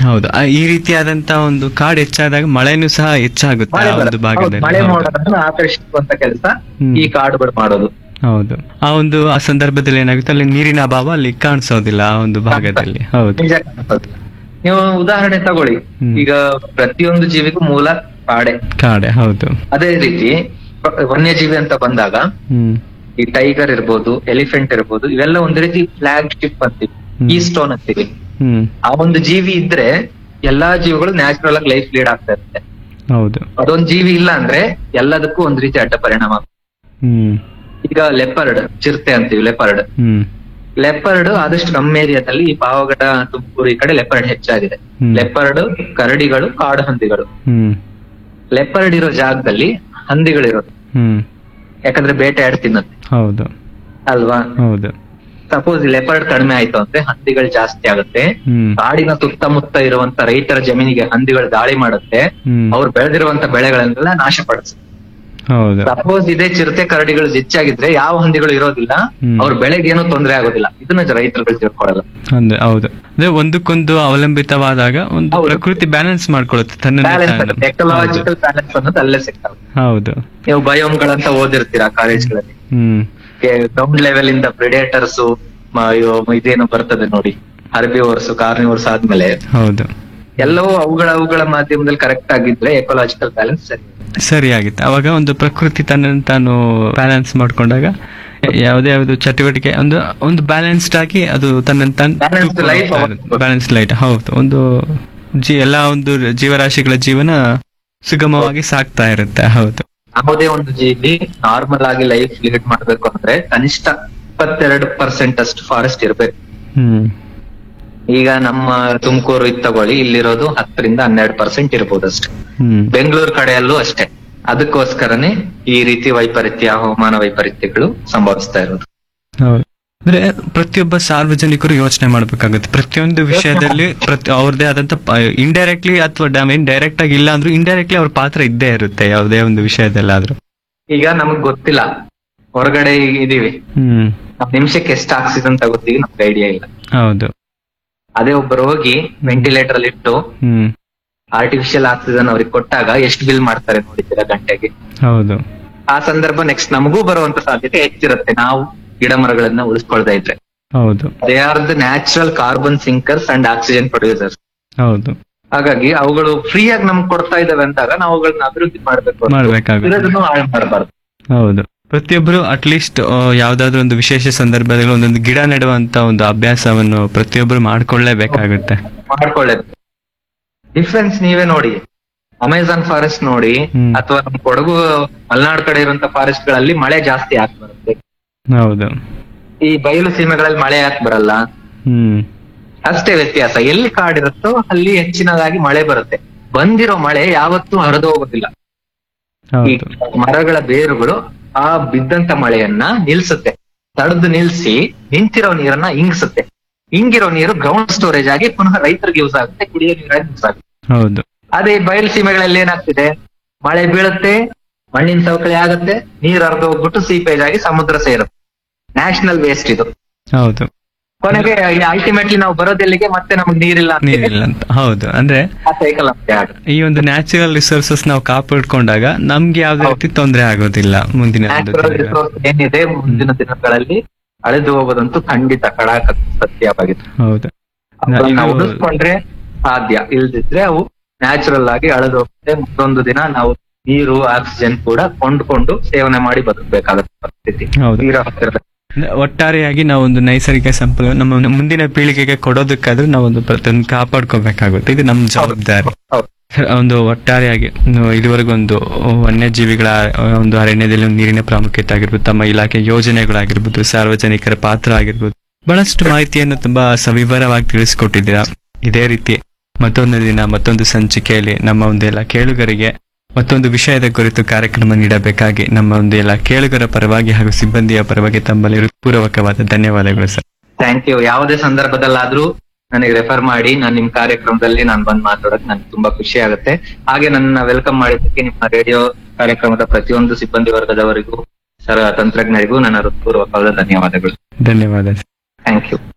ಹೌದು ಆ, ಈ ರೀತಿಯಾದಂತ ಒಂದು ಕಾಡು ಹೆಚ್ಚಾದಾಗ ಮಳೆನೂ ಸಹ ಹೆಚ್ಚಾಗುತ್ತೆ ಮಳೆ ಆ ಒಂದು ಬರುತ್ತೆ. ಹೌದು, ಮಳೆ ಭಾಗದಲ್ಲಿ ಹೌದು. ಮೋಡಗಳನ್ನು ಆಕರ್ಷಿಸುವಂತ ಕೆಲಸ ಹ್ಮ್. ಈ ಕಾಡುಗಳು ಮಾಡೋದು ಹೌದು ಆ ಒಂದು ಆ ಸಂದರ್ಭದಲ್ಲಿ ಏನಾಗುತ್ತೆ ಅಲ್ಲಿ ನೀರಿನ ಅಭಾವ ಅಲ್ಲಿ ಕಾಣಿಸೋದಿಲ್ಲ ಆ ಒಂದು ಭಾಗದಲ್ಲಿ ಹೌದು ನಿಜ ಕಾಣಿಸೋದಿಲ್ಲ. ನೀವು ಉದಾಹರಣೆ ತಗೊಳ್ಳಿ ಹ್ಮ್. ಈಗ ಪ್ರತಿಯೊಂದು ಜೀವಿಗೂ ಮೂಲ ಕಾಡೆ ಕಾಡೆ ಹೌದು ಅದೇ ರೀತಿ ವ- ವನ್ಯಜೀವಿ ಅಂತ ಬಂದಾಗ ಹ್ಮ್ ಈ ಟೈಗರ್ ಇರ್ಬೋದು ಎಲಿಫೆಂಟ್ ಇರ್ಬೋದು ಇವೆಲ್ಲ ಒಂದು ರೀತಿ ಫ್ಲಾಗ್ ಶಿಪ್ ಅಂತೀವಿ ಹ್ಮ್. ಈ ಸ್ಟೋನ್ ಅಂತೀವಿ ಹ್ಮ್ ಆ ಒಂದು ಜೀವಿ ಇದ್ರೆ ಎಲ್ಲಾ ಜೀವಿಗಳು ನ್ಯಾಚುರಲ್ ಆಗಿ ಲೈಫ್ ಲೀಡ್ ಆಗ್ತಾ ಇರುತ್ತೆ ಹೌದು ಅದೊಂದ್ ಜೀವಿ ಇಲ್ಲ ಅಂದ್ರೆ ಎಲ್ಲದಕ್ಕೂ ಒಂದ್ ರೀತಿ ಅಡ್ಡ ಪರಿಣಾಮ ಆಗುತ್ತೆ. ಹ್ಮ್ ಈಗ ಲೆಪರ್ಡ್ ಚಿರತೆ ಅಂತೀವಿ ಲೆಪರ್ಡ್ ಹ್ಮ್ ಲೆಪರ್ಡ್ ಆದಷ್ಟು ನಮ್ಮ ಏರಿಯಾದಲ್ಲಿ ಈ ಪಾವಗಡ ತುಮಕೂರು ಈ ಕಡೆ ಲೆಪರ್ಡ್ ಹೆಚ್ಚಾಗಿದೆ ಹ್ಮ್. ಲೆಪರ್ಡ್ ಕರಡಿಗಳು ಕಾಡು ಹಂದಿಗಳು ಹ್ಮ್ ಲೆಪರ್ಡ್ ಇರೋ ಜಾಗದಲ್ಲಿ ಹಂದಿಗಳಿರೋದು ಹ್ಮ್ ಯಾಕಂದ್ರೆ ಬೇಟೆ ಆಡ್ ತಿನ್ನತ್ತೆ ಹೌದು ಅಲ್ವಾ ಹೌದು ಸಪೋಸ್ ಲೆಪರ್ಡ್ ಕಡಿಮೆ ಆಯ್ತು ಅಂದ್ರೆ ಹಂದಿಗಳು ಜಾಸ್ತಿ ಆಗುತ್ತೆ ಹ್ಮ್ ಕಾಡಿನ ಸುತ್ತಮುತ್ತ ಇರುವಂತ ರೈತರ ಜಮೀನಿಗೆ ಹಂದಿಗಳು ದಾಳಿ ಮಾಡುತ್ತೆ ಹ್ಮ್ ಅವ್ರು ಬೆಳೆದಿರುವಂತ ಬೆಳೆಗಳನ್ನೆಲ್ಲ ನಾಶ ಪಡಿಸುತ್ತೆ ಹೌದು ಸಪೋಸ್ ಇದೇ ಚಿರತೆ ಕರಡಿಗಳು ಹೆಚ್ಚಾಗಿದ್ರೆ ಯಾವ ಹಂದಿಗಳು ಇರೋದಿಲ್ಲ ಹ್ಮ್. ಅವ್ರ ಬೆಳೆಗೆ ಏನೂ ತೊಂದರೆ ಆಗೋದಿಲ್ಲ ಇದನ್ನ ರೈತರುಗಳು ತಿಳ್ಕೊಳ್ಳಲ್ಲ ಅಂದ್ರೆ ಹೌದು ಅಂದ್ರೆ ಒಂದಕ್ಕೊಂದು ಅವಲಂಬಿತವಾದಾಗ ಒಂದು ಹೌದು. ಪ್ರಕೃತಿ ಬ್ಯಾಲೆನ್ಸ್ ಮಾಡ್ಕೊಳ್ಳುತ್ತೆ ತನ್ನ ಬ್ಯಾಲೆನ್ಸ್ ಎಕಲಾಜಿಕಲ್ ಬ್ಯಾಲೆನ್ಸ್ ಅನ್ನೋದು ಅಲ್ಲೇ ಸಿಗ್ತವೆ ಹೌದು ನೀವು ಬಯೋಮ್ಗಳಂತ ಓದಿರ್ತೀರಾ ಕಾಲೇಜ್ಗಳಲ್ಲಿ ಹ್ಮ್ ಗ್ರೌಂಡ್ ಲೆವೆಲ್ ಇಂದ ಪ್ರಿಡೇಟರ್ಸ್ ಇದೇನು ಬರ್ತದೆ ನೋಡಿ ಹರ್ಬಿವರ್ಸ್ ಕಾರ್ನಿವರ್ಸ್ ಆದ್ಮೇಲೆ ಹೌದು ಎಲ್ಲವೂ ಅವುಗಳ ಅವುಗಳ ಮಾಧ್ಯಮದಲ್ಲಿ ಕರೆಕ್ಟ್ ಆಗಿದ್ರೆ ಎಕೋಲಾಜಿಕಲ್ ಬ್ಯಾಲೆನ್ಸ್ ಸರಿ ಸರಿಯಾಗಿತ್ತು ಅವಾಗ ಒಂದು ಪ್ರಕೃತಿ ತನ್ನನ್ನು ತಾನು ಬ್ಯಾಲೆನ್ಸ್ ಮಾಡ್ಕೊಂಡಾಗ ಯಾವುದೇ ಯಾವ್ದು ಚಟುವಟಿಕೆ ಒಂದು ಒಂದು ಬ್ಯಾಲೆನ್ಸ್ಡ್ ಆಗಿ ಅದು ತನ್ನನ್ನು Balanced life ತಾನು ಬ್ಯಾಲೆನ್ಸ್ ಲೈಟ್ ಹೌದು ಒಂದು ಜಿ ಎಲ್ಲಾ ಒಂದು ಜೀವರಾಶಿಗಳ ಜೀವನ ಸುಗಮವಾಗಿ ಸಾಗ್ತಾ ಇರುತ್ತೆ ಹೌದು ಯಾವುದೇ ಒಂದು ಜೀವಿ ನಾರ್ಮಲ್ ಆಗಿ ಲೈಫ್ ಲೀಡ್ ಮಾಡ್ಬೇಕು ಅಂದ್ರೆ ಕನಿಷ್ಠ ಇಪ್ಪತ್ತೆರಡು ಪರ್ಸೆಂಟ್ ಅಷ್ಟು ಫಾರೆಸ್ಟ್ ಇರ್ಬೇಕು ಹ್ಮ್ ಈಗ ನಮ್ಮ ತುಮಕೂರು ಇದ್ ತಗೊಳ್ಳಿ ಇಲ್ಲಿರೋದು ಹತ್ತರಿಂದ ಹನ್ನೆರಡು ಪರ್ಸೆಂಟ್ ಇರ್ಬೋದು ಅಷ್ಟೇ ಹ್ಮ್ ಬೆಂಗಳೂರು ಕಡೆಯಲ್ಲೂ ಅಷ್ಟೇ ಅದಕ್ಕೋಸ್ಕರನೇ ಈ ರೀತಿ ವೈಪರೀತ್ಯ ಹವಾಮಾನ ವೈಪರೀತ್ಯಗಳು ಸಂಭವಿಸ್ತಾ ಇರೋದು ಹೌದು ಅಂದ್ರೆ ಪ್ರತಿಯೊಬ್ಬ ಸಾರ್ವಜನಿಕರು ಯೋಚನೆ ಮಾಡ್ಬೇಕಾಗುತ್ತೆ ಪ್ರತಿಯೊಂದು ವಿಷಯದಲ್ಲಿ ಪ್ರತಿ ಅವ್ರದೇ ಆದಂತ ಇಂಡೈರೆಕ್ಟ್ಲಿ ಅಥವಾ ಡ್ಯಾಮೇಜ್ ಡೈರೆಕ್ಟ್ ಆಗಿ ಇಲ್ಲ ಅಂದ್ರೂ ಇಂಡೈರೆಕ್ಟ್ಲಿ ಅವ್ರ ಪಾತ್ರ ಇದ್ದೇ ಇರುತ್ತೆ ಯಾವುದೇ ಒಂದು ವಿಷಯದಲ್ಲಾದ್ರೂ ಈಗ ನಮಗ್ ಗೊತ್ತಿಲ್ಲ ಹೊರಗಡೆ ಇದೀವಿ ಹ್ಮ್ ನಮ್ ನಿಮಿಷಕ್ಕೆ ಎಷ್ಟು ಆಕ್ಸಿಜನ್ ತಗೋತೀವಿ ನಮ್ಗೆ ಐಡಿಯಾ ಇಲ್ಲ ಹೌದು ಅದೇ ಒಬ್ಬರು ಹೋಗಿ ವೆಂಟಿಲೇಟರ್ ಅಲ್ಲಿ ಇಟ್ಟು ಹ್ಮ್ ಆರ್ಟಿಫಿಷಿಯಲ್ ಆಕ್ಸಿಜನ್ ಅವ್ರಿಗೆ ಕೊಟ್ಟಾಗ ಎಷ್ಟು ಬಿಲ್ ಮಾಡ್ತಾರೆ ನೋಡಿದ್ದೀರಾ ಗಂಟೆಗೆ ಹೌದು ಆ ಸಂದರ್ಭ ನೆಕ್ಸ್ಟ್ ನಮಗೂ ಬರುವಂತ ಸಾಧ್ಯತೆ ಹೆಚ್ಚಿರುತ್ತೆ ನಾವು ಗಿಡ ಮರಗಳನ್ನ ಉಳಿಸ್ಕೊಳ್ತಾ ಇದ್ರೆ ಹೌದು they are the natural carbon sinkers and oxygen producers ಹೌದು ಹಾಗಾಗಿ ಅವುಗಳು ಫ್ರೀ ಆಗಿ ನಮ್ಗೆ ಕೊಡ್ತಾ ಇದಾವೆ ಅಂದಾಗ ನಾವು ಅವುಗಳನ್ನ ಅಭಿವೃದ್ಧಿ ಮಾಡ್ಬೇಕು ಮಾಡ್ಬೇಕಾಗುತ್ತೆ ಇರೋದನ್ನು ಹಾಳು ಮಾಡಬಾರ್ದು ಹೌದು ಪ್ರತಿಯೊಬ್ಬರು ಅಟ್ಲೀಸ್ಟ್ ಯಾವ್ದಾದ್ರು ಒಂದು ವಿಶೇಷ ಸಂದರ್ಭದಲ್ಲಿ ಒಂದೊಂದು ಗಿಡ ನೆಡುವಂತ ಒಂದು ಅಭ್ಯಾಸವನ್ನು ಪ್ರತಿಯೊಬ್ಬರು ಮಾಡ್ಕೊಳ್ಳೇಬೇಕಾಗುತ್ತೆ ಮಾಡ್ಕೊಳ್ಳೇಬೇಕು ಡಿಫ್ರೆನ್ಸ್ ನೀವೇ ನೋಡಿ ಅಮೆಝಾನ್ ಫಾರೆಸ್ಟ್ ನೋಡಿ ಹ್ಮ್. ಅಥವಾ ನಮ್ ಕೊಡಗು ಮಲೆನಾಡು ಕಡೆ ಇರುವಂತ ಫಾರೆಸ್ಟ್ ಗಳಲ್ಲಿ ಮಳೆ ಜಾಸ್ತಿ ಯಾಕೆ ಬರುತ್ತೆ ಹೌದು ಈ ಬಯಲು ಸೀಮೆಗಳಲ್ಲಿ ಮಳೆ ಯಾಕೆ ಬರಲ್ಲ ಹ್ಮ್ ಅಷ್ಟೇ ವ್ಯತ್ಯಾಸ ಎಲ್ಲಿ ಕಾಡಿರುತ್ತೋ ಅಲ್ಲಿ ಹೆಚ್ಚಿನದಾಗಿ ಮಳೆ ಬರುತ್ತೆ ಬಂದಿರೋ ಮಳೆ ಯಾವತ್ತೂ ಹರಿದು ಹೋಗೋದಿಲ್ಲ ಈ ಹೌದು ಮರಗಳ ಬೇರುಗಳು ಆ ಬಿದ್ದಂತ ಮಳೆಯನ್ನ ನಿಲ್ಸುತ್ತೆ ತಡೆದು ನಿಲ್ಸಿ ನಿಂತಿರೋ ನೀರನ್ನ ಇಂಗಿಸುತ್ತೆ ಇಂಗಿರೋ ನೀರು ಗ್ರೌಂಡ್ ಸ್ಟೋರೇಜ್ ಆಗಿ ಪುನಃ ರೈತರಿಗೆ ಯೂಸ್ ಆಗುತ್ತೆ ಕುಡಿಯೋ ನೀರಾಗಿ ಯೂಸ್ ಆಗುತ್ತೆ ಹೌದು ಅದೇ ಬಯಲು ಸೀಮೆಗಳಲ್ಲಿ ಏನಾಗ್ತಿದೆ ಮಳೆ ಬೀಳುತ್ತೆ ಮಣ್ಣಿನ ಸವಕಳಿ ಆಗುತ್ತೆ ನೀರ್ ಹರಿದು ಹೋಗ್ಬಿಟ್ಟು ಸೀಪೇಜ್ ಆಗಿ ಸಮುದ್ರ ಸೇರುತ್ತೆ ನ್ಯಾಷನಲ್ ವೇಸ್ಟ್ ಇದು ಹೌದು ಕೊನೆಗೆ ಅಲ್ಟಿಮೇಟ್ಲಿ ನಾವು ಬರೋದೆಲ್ಲಿಗೆ ಮತ್ತೆ ನಮ್ಗೆ ನೀರಿಲ್ಲ ಅಂತ ನೀರಿಲ್ಲ ಅಂತ ಹೌದು ಅಂದ್ರೆ ಆ ಸೈಕಲ್ ಅಂತ ಆಗುತ್ತೆ ಈ ಒಂದು ನ್ಯಾಚುರಲ್ ರಿಸೋರ್ಸಸ್ ನಾವು ಕಾಪಾಡ್ಕೊಂಡಾಗ ನಮ್ಗೆ ಯಾವ್ದೇ ರೀತಿ ತೊಂದರೆ ಆಗೋದಿಲ್ಲ ಮುಂದಿನ ಒಂದು ನ್ಯಾಚುರಲ್ ದಿನಗಳಲ್ಲಿ. ರಿಸೋರ್ಸ್ ಏನಿದೆ ಮುಂದಿನ ದಿನಗಳಲ್ಲಿ ಅಳೆದು ಹೋಗೋದಂತೂ ಖಂಡಿತ ಕಡಾಕ ಸತ್ಯವಾಗಿದೆ ಹೌದು ಅವುಗಳನ್ನ ಇದು- ಉಳಿಸ್ಕೊಂಡ್ರೆ ಸಾಧ್ಯ ಇಲ್ದಿದ್ರೆ ಅವು ನ್ಯಾಚುರಲ್ ಆಗಿ ಅಳೆದು ಹೋಗುತ್ತೆ ಮುಂದೊಂದು ದಿನ ನಾವು ನೀರು ಆಕ್ಸಿಜನ್ ಕೂಡ ಕೊಂಡ್ಕೊಂಡು ಸೇವನೆ ಮಾಡಿ ಬದುಕಬೇಕಾದ ಪರಿಸ್ಥಿತಿ ಹೌದು. ತೀರಾ ಹತ್ತಿರದ ಒಟ್ಟಾರೆಯಾಗಿ ನಾವು ಒಂದು ನೈಸರ್ಗಿಕ ಸಂಪದ ನಮ್ಮ ಮುಂದಿನ ಪೀಳಿಗೆಗೆ ಕೊಡೋದಕ್ಕಾದ್ರೂ ನಾವು ಒಂದು ಪ್ರತಿಯೊಂದು ಕಾಪಾಡ್ಕೋಬೇಕಾಗುತ್ತೆ ಇದು ನಮ್ಮ ಜವಾಬ್ದಾರಿ ಹೌದು ಒಂದು ಒಟ್ಟಾರೆಯಾಗಿ ಒಂದು ಇದುವರೆಗೂ ಒಂದು ವನ್ಯಜೀವಿಗಳ ಒಂದು ಅರಣ್ಯದಲ್ಲಿ ಒಂದು ನೀರಿನ ಪ್ರಾಮುಖ್ಯತೆ ಆಗಿರ್ಬೋದು ತಮ್ಮ ಇಲಾಖೆ ಯೋಜನೆಗಳಾಗಿರ್ಬೋದು ಸಾರ್ವಜನಿಕರ ಪಾತ್ರ ಆಗಿರ್ಬೋದು ಬಹಳಷ್ಟು ಮಾಹಿತಿಯನ್ನು ತುಂಬಾ ಸವಿವರವಾಗಿ ತಿಳಿಸಿಕೊಟ್ಟಿದ್ದೀರಾ ಇದೇ ರೀತಿ ಮತ್ತೊಂದು ದಿನ ಮತ್ತೊಂದು ಸಂಚಿಕೆಯಲ್ಲಿ ನಮ್ಮ ಒಂದು ಎಲ್ಲ ಕೇಳುಗರಿಗೆ ಮತ್ತೊಂದು ವಿಷಯದ ಕುರಿತು ಕಾರ್ಯಕ್ರಮ ನೀಡಬೇಕಾಗಿ ನಮ್ಮ ಒಂದು ಎಲ್ಲ ಕೇಳುಗರ ಪರವಾಗಿ ಹಾಗೂ ಸಿಬ್ಬಂದಿಯ ಪರವಾಗಿ ತಮ್ಮಲ್ಲಿ ಹೃತ್ಪೂರ್ವಕವಾದ ಧನ್ಯವಾದಗಳು ಸರ್ ಥ್ಯಾಂಕ್ ಯು ಯಾವುದೇ ಸಂದರ್ಭದಲ್ಲಾದ್ರೂ ನನಗೆ ರೆಫರ್ ಮಾಡಿ ನಾನು ನಿಮ್ ಕಾರ್ಯಕ್ರಮದಲ್ಲಿ ನಾನು ಬಂದ್ ಮಾತಾಡೋಕೆ ನನಗೆ ತುಂಬಾ ಖುಷಿ ಆಗುತ್ತೆ ಹಾಗೆ ನನ್ನ ವೆಲ್ಕಮ್ ಮಾಡಿದ್ದಕ್ಕೆ ನಿಮ್ಮ ರೇಡಿಯೋ ಕಾರ್ಯಕ್ರಮದ ಪ್ರತಿಯೊಂದು ಸಿಬ್ಬಂದಿ ವರ್ಗದವರಿಗೂ ಸರ್ ತಂತ್ರಜ್ಞರಿಗೂ ನನ್ನ ಹೃತ್ಪೂರ್ವಕವಾದ ಧನ್ಯವಾದಗಳು ಧನ್ಯವಾದ ಸರ್ ಥ್ಯಾಂಕ್ ಯು